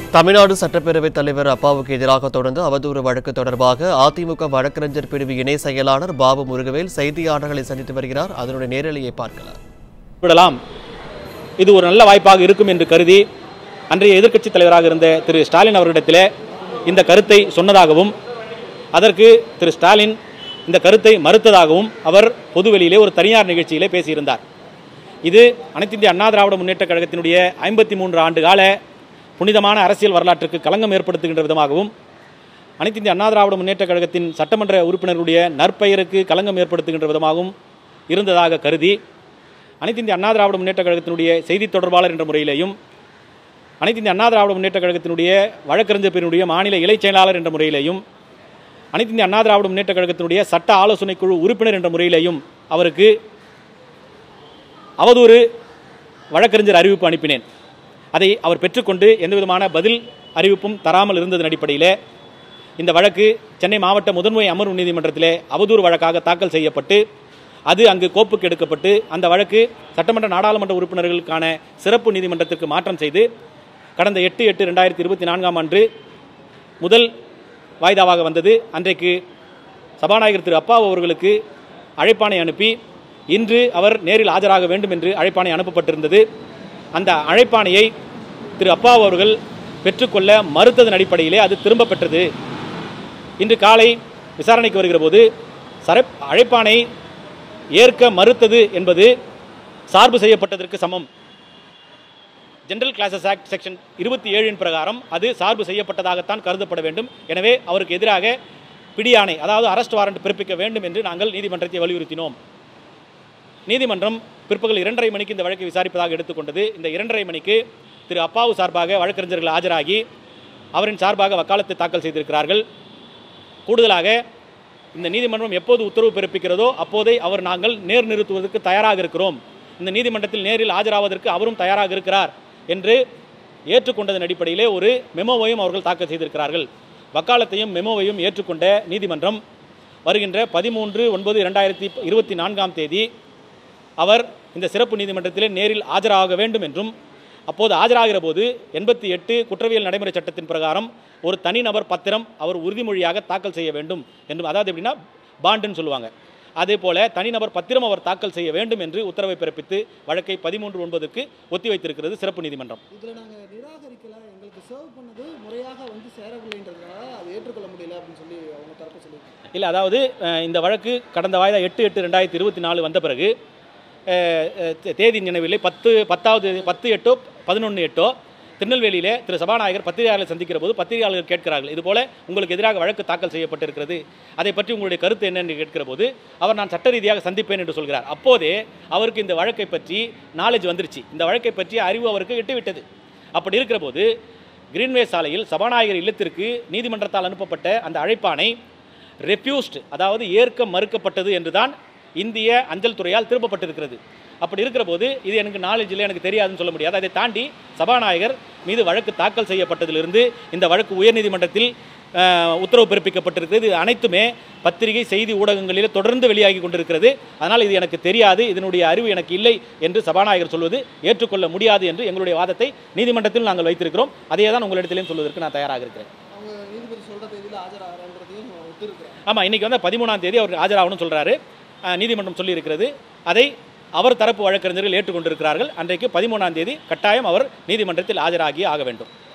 தமிழ்நாடு சட்டப்பேரவைத் தலைவர் அப்பாவுக்கு எதிராக தொடர்ந்து அவதூறு வழக்கு தொடர்பாக அதிமுக வழக்கறிஞர் பிரிவு இணை செயலாளர் பாபு முருகவேல் செய்தியாளர்களை சந்தித்து வருகிறார் அதனுடைய நேரலையை பார்க்கலாம் விடலாம் இது ஒரு நல்ல வாய்ப்பாக இருக்கும் என்று கருதி அன்றைய எதிர்க்கட்சித் தலைவராக இருந்த திரு ஸ்டாலின் அவர்களிடத்திலே இந்த கருத்தை சொன்னதாகவும் அதற்கு திரு ஸ்டாலின் இந்த கருத்தை மறுத்ததாகவும் அவர் பொதுவெளியிலே ஒரு தனியார் நிகழ்ச்சியிலே பேசியிருந்தார் இது அனைத்து இந்திய அண்ணா திராவிட முன்னேற்றக் கழகத்தினுடைய ஐம்பத்தி மூன்று ஆண்டு கால புனிதமான அரசியல் வரலாற்றுக்கு களங்கம் ஏற்படுத்துகின்ற விதமாகவும் அனைத்து இந்திய அண்ணா திராவிட முன்னேற்றக் கழகத்தின் சட்டமன்ற உறுப்பினர்களுடைய நற்பெயருக்கு களங்கம் ஏற்படுத்துகின்ற விதமாகவும் இருந்ததாக கருதி அனைத்து இந்திய அண்ணா திராவிட முன்னேற்றக் கழகத்தினுடைய செய்தி தொடர்பாளர் என்ற முறையிலேயும் அனைத்து இந்திய அண்ணா திராவிட முன்னேற்றக் கழகத்தினுடைய வழக்கறிஞர் பிரிவினுடைய மாநில இலைச் செயலாளர் என்ற முறையிலேயும் அனைத்து இந்திய அண்ணா திராவிட முன்னேற்றக் கழகத்தினுடைய சட்ட ஆலோசனை குழு உறுப்பினர் என்ற முறையிலேயும் அவருக்கு அவதூறு வழக்கறிஞர் அறிவிப்பு அனுப்பினேன் அதை அவர் பெற்றுக்கொண்டு எந்தவிதமான பதில் அறிவிப்பும் தராமல் இருந்ததன் அடிப்படையிலே இந்த வழக்கு சென்னை மாவட்ட முதன்மை அமர்வு நீதிமன்றத்திலே அவதூறு வழக்காக தாக்கல் செய்யப்பட்டு அது அங்கு கோப்புக்கு எடுக்கப்பட்டு அந்த வழக்கு சட்டமன்ற நாடாளுமன்ற உறுப்பினர்களுக்கான சிறப்பு நீதிமன்றத்திற்கு மாற்றம் செய்து கடந்த எட்டு எட்டு ரெண்டாயிரத்தி இருபத்தி நான்காம் அன்று முதல் வாய்தாவாக வந்தது அன்றைக்கு சபாநாயகர் திரு அப்பாவு அவர்களுக்கு அழைப்பாணை அனுப்பி இன்று அவர் நேரில் ஆஜராக வேண்டும் என்று அழைப்பாணை அனுப்பப்பட்டிருந்தது அந்த அழைப்பாணையை திரு அப்பாவு அவர்கள் பெற்றுக்கொள்ள மறுத்ததன் அடிப்படையிலே அது திரும்ப பெற்றது இன்று காலை விசாரணைக்கு வருகிற போது சர அழைப்பாணை ஏற்க மறுத்தது என்பது சார்பு செய்யப்பட்டதற்கு சமம் ஜெனரல் கிளாஸஸ் ஆக்ட் செக்ஷன் இருபத்தி ஏழின் பிரகாரம் அது சார்பு செய்யப்பட்டதாகத்தான் கருதப்பட வேண்டும் எனவே அவருக்கு எதிராக பிடியாணை அதாவது அரெஸ்ட் வாரண்ட் பிறப்பிக்க வேண்டும் என்று நாங்கள் நீதிமன்றத்தை வலியுறுத்தினோம் நீதிமன்றம் பிற்பகல் இரண்டரை மணிக்கு இந்த வழக்கை விசாரிப்பதாக எடுத்துக்கொண்டது இந்த இரண்டரை மணிக்கு திரு அப்பாவு சார்பாக வழக்கறிஞர்கள் ஆஜராகி அவரின் சார்பாக வக்காலத்தை தாக்கல் செய்திருக்கிறார்கள் கூடுதலாக இந்த நீதிமன்றம் எப்போது உத்தரவு பிறப்பிக்கிறதோ அப்போதே அவர் நாங்கள் நேர் நிறுத்துவதற்கு தயாராக இருக்கிறோம் இந்த நீதிமன்றத்தில் நேரில் ஆஜராவதற்கு அவரும் தயாராக இருக்கிறார் என்று ஏற்றுக்கொண்டதன் அடிப்படையிலே ஒரு மெமோவையும் அவர்கள் தாக்கல் செய்திருக்கிறார்கள் வக்காலத்தையும் மெமோவையும் ஏற்றுக்கொண்ட நீதிமன்றம் வருகின்ற பதிமூன்று ஒன்பது இரண்டாயிரத்தி இருபத்தி நான்காம் தேதி அவர் இந்த சிறப்பு நீதிமன்றத்திலே நேரில் ஆஜராக வேண்டும் என்றும் அப்போது ஆஜராகிற போது எண்பத்தி எட்டு குற்றவியல் நடைமுறை சட்டத்தின் பிரகாரம் ஒரு தனிநபர் பத்திரம் அவர் உறுதிமொழியாக தாக்கல் செய்ய வேண்டும் என்றும் அதாவது எப்படின்னா பாண்டுன்னு சொல்லுவாங்க அதே போல தனிநபர் பத்திரம் அவர் தாக்கல் செய்ய வேண்டும் என்று உத்தரவை பிறப்பித்து வழக்கை பதிமூன்று ஒன்பதுக்கு ஒத்திவைத்திருக்கிறது சிறப்பு நீதிமன்றம் இதில் நாங்கள் நிராகரிக்கல எங்களுக்கு சர்வ் பண்ணது முறையாக வந்து சேரவில்லைன்றதுனால அது ஏற்றுக்கொள்ள முடியல அப்படின்னு சொல்லி அவங்க தரப்பு சொல்லியிருக்காங்க இல்லை அதாவது அஹ், இந்த வழக்கு கடந்த வாய்தா எட்டு எட்டு ரெண்டாயிரத்தி இருபத்தி நாலு வந்த பிறகு அஹ், அஹ், தே- தேதி நினைவில்லை பத்து பத்தாவது பத்து எட்டோ பதினொன்று எட்டோ திருநெல்வேலியிலே திரு சபாநாயகர் பத்திரிகையாளர்களை சந்திக்கிற போது பத்திரிகையாளர்கள் கேட்கிறார்கள் இதுபோல உங்களுக்கு எதிராக வழக்கு தாக்கல் செய்யப்பட்டிருக்கிறது அதை பற்றி உங்களுடைய கருத்து என்ன என்று கேட்கிற போது அவர் நான் சட்ட ரீதியாக சந்திப்பேன் என்று சொல்கிறார் அப்போதே அவருக்கு இந்த வழக்கை பற்றி நாலேஜ் வந்துருச்சு இந்த வழக்கை பற்றி அறிவு அவருக்கு எட்டுவிட்டது அப்படி இருக்கிற போது கிரீன்வே சாலையில் சபாநாயகர் இல்லத்திற்கு நீதிமன்றத்தால் அனுப்பப்பட்ட அந்த அழைப்பாணை ரெஃப்யூஸ்ட் அதாவது ஏற்க மறுக்கப்பட்டது என்றுதான் இந்திய அஞ்சல் துறையால் திருப்பப்பட்டிருக்கிறது அப்படி இருக்கிற போது இது எனக்கு நாலேஜ் இல்லை எனக்கு தெரியாதுன்னு சொல்ல முடியாது அதை தாண்டி சபாநாயகர் மீது வழக்கு தாக்கல் செய்யப்பட்டதிலிருந்து இந்த வழக்கு உயர்நீதிமன்றத்தில் அஹ், உத்தரவு பிறப்பிக்கப்பட்டிருக்கிறது இது அனைத்துமே பத்திரிகை செய்தி ஊடகங்களில் தொடர்ந்து வெளியாகி கொண்டிருக்கிறது அதனால் இது எனக்கு தெரியாது இதனுடைய அறிவு எனக்கு இல்லை என்று சபாநாயகர் சொல்வது ஏற்றுக்கொள்ள முடியாது என்று எங்களுடைய வாதத்தை நீதிமன்றத்தில் நாங்கள் வைத்திருக்கிறோம் அதையே தான் உங்களிடத்திலேயும் சொல்வதற்கு நான் தயாராக இருக்கிறேன் அவங்க நீதிபதி சொல்கிற தேதியில் ஆஜராகிறன்றதையும் ஒத்துருக்குறாங்க ஆமாம் இன்னைக்கு வந்து பதிமூணாம் தேதி அவர் ஆஜராகணும்னு சொல்றாரு அஹ், நீதிமன்றம் சொல்லியிருக்கிறது அதை அவர் தரப்பு வழக்கறிஞர்கள் ஏற்றுக்கொண்டிருக்கிறார்கள் அன்றைக்கு பதிமூணாம் தேதி கட்டாயம் அவர் நீதிமன்றத்தில் ஆஜராகி ஆக வேண்டும்